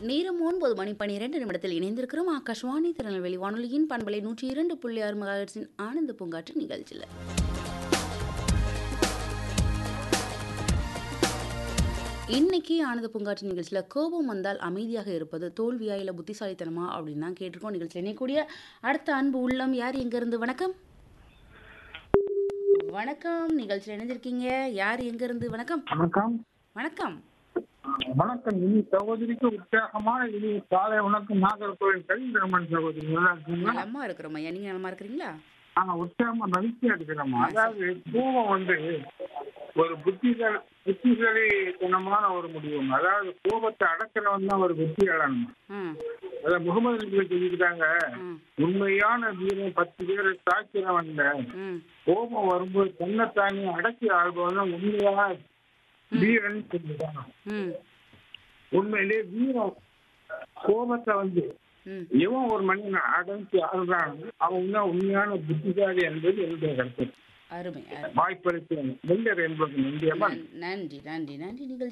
நேரம் ஒன்பது மணி பனிரெண்டு நிமிடத்தில் இணைந்திருக்கிறோம் ஆகாஷ்வாணி திருநெல்வேலி வானொலியின் பண்பலை நூற்றி இரண்டு புள்ளி ஆறு மெகாஹெர்ட்ஸின் ஆனந்த பூங்காற்று நிகழ்ச்சியில் இன்னைக்கு ஆனந்த பூங்காற்று நிகழ்ச்சியில் கோபம் வந்தால் அமைதியாக இருப்பது தோல்வியா இல்லை புத்திசாலித்தனமா அப்படின்னு தான் கேட்டிருக்கோம் நிகழ்ச்சியில் இணையக்கூடிய அடுத்த அன்பு உள்ளம் யார் எங்கேருந்து வணக்கம் வணக்கம் நிகழ்ச்சியில் இணைஞ்சிருக்கீங்க யார் எங்கேருந்து வணக்கம் வணக்கம் வணக்கம் வணக்கம் இனி சகோதரிக்கு உற்சாகமான இனி காலை வணக்கம் நாகர்கோவில் கலிந்திரமன் சகோதரி நல்லா இருக்கீங்களா நலமா இருக்கிறோம் ஐயா நீங்கள் நலமா இருக்கிறீங்களா ஆனா உற்சாகமா மகிழ்ச்சியா இருக்கிறோம் அதாவது கோபம் வந்து ஒரு புத்திகள் புத்திகளித்தனமான ஒரு முடிவும் அதாவது கோபத்தை அடக்கிறவன் தான் ஒரு வெற்றியாளன் ம் அதாவது முகமது நபி சொல்லியிருக்காங்க ம் உண்மையான வீரன் பத்து பேரை தாக்கிறவன் ம் கோபம் வரும்போது தன்னைத்தானே அடக்கி ஆள்பவன் தான் உண்மையான வீரன் சொல்லியிருக்காங்க ம் உண்மையிலே வீரம் கோபத்தை வந்து ம் எவன் ஒரு மனிதனை அடங்கி ஆடுறான் அவன் தான் உண்மையான புத்திசாலி என்பது என்னுடைய கருத்து அருமை அருமை வாய்ப்பளித்த வெள்ளர் என்பது இந்தியமா நன்றி நன்றி நன்றி நிகழ்ச்சி